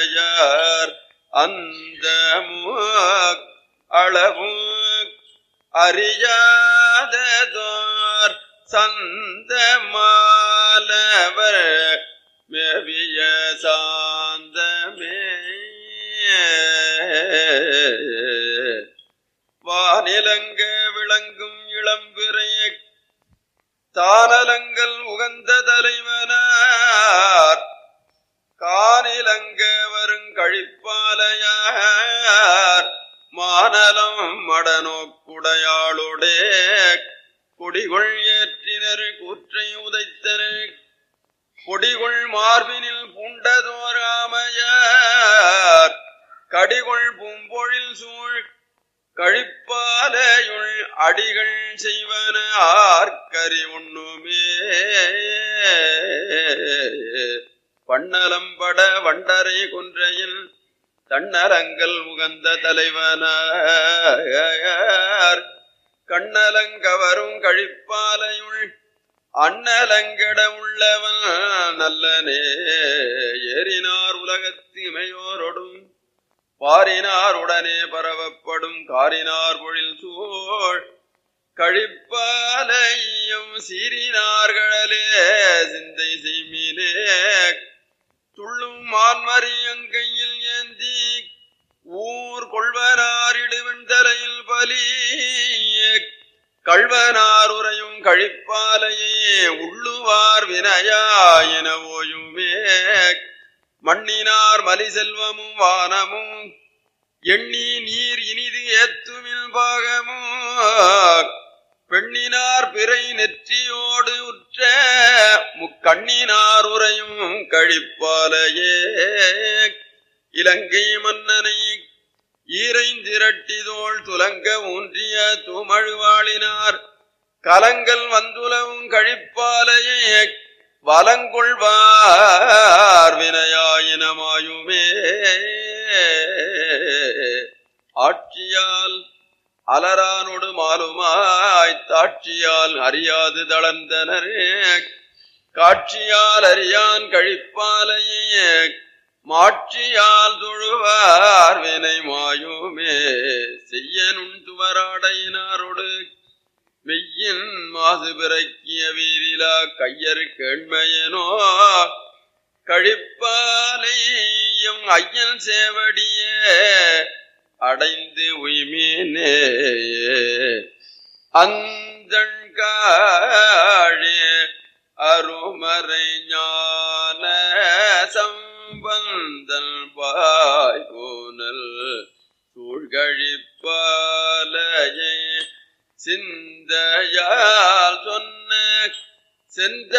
யார் அந்த அளவும் அறியாததோர் சந்த மாலவர் மேவிய சாந்தமே வானிலங்க விளங்கும் இளம்பிறை தானலங்கள் உகந்த தலைவனார் காணிலங்க வருங்கழிப்பாலையார் மானலம் மடநோக்குடையாளுடே கொடிகொள் ஏற்றினர் கூற்றை உதைத்தனர் கொடிகொள் மார்பினில் பூண்டதோர் ஆமையார் கடிகொள் பூம்பொழில் சூழ் கழிப்பாலையுள் அடிகள் செய்வன ஆர்க்கறி உண்ணுமே பண்ணலம்பட வண்டரை கொன்றையில் தன்னலங்கள் உகந்த தலைவனார் கண்ணலங்கவரும் கழிப்பாலையுள் அண்ணலங்கட உள்ளவன் நல்லனே ஏறினார் உலகத்து இமையோரொடும் பாரினார் உடனே பரவப்படும் காரினார் பொழில் சூழ் கழிப்பாலையும் சீரினார்களே சிந்தை செய்மீனே துள்ளும் மான்மரியங்கையில் ஏந்தி ஊர் கொள்வனாரிடுவன் தலையில் பலி கள்வனார் உரையும் கழிப்பாலையே உள்ளுவார் வினையாயின ஓயுமே மண்ணினார் மலி செல்வமும் வானமும் எண்ணி நீர் இனிது ஏத்துமில் பாகமும் பெண்ணினார் பிறை நெற்றியோடு உற்ற முக்கண்ணினார் உரையும் கழிப்பாலையே இலங்கை மன்னனை ஈரைந்திரட்டிதோள் துலங்க ஊன்றிய தூமழுவாளினார் கலங்கள் வந்துலவும் கழிப்பாலையே வலங்கொள்வார் வினையாயினமாயுமே ஆட்சியால் அலரானொடு மாலுமாய் தாட்சியால் அறியாது தளர்ந்தனரே காட்சியால் அறியான் கழிப்பாலையே மாட்சியால் தொழுவார் வினை மாயுமே செய்ய நுண்துவராடையினாரோடு மெய்யின் மாசு பிறக்கிய வீரிலா கையர் கேண்மையனோ கழிப்பாலையும் ஐயன் சேவடிய அடைந்து உய்மீனே அந்தழ்காழே அருமறை ஞான சம்பந்தல் பாய் போனல் சூழ்கழிப்பாலையே சிந்தையால் சொன்ன செந்த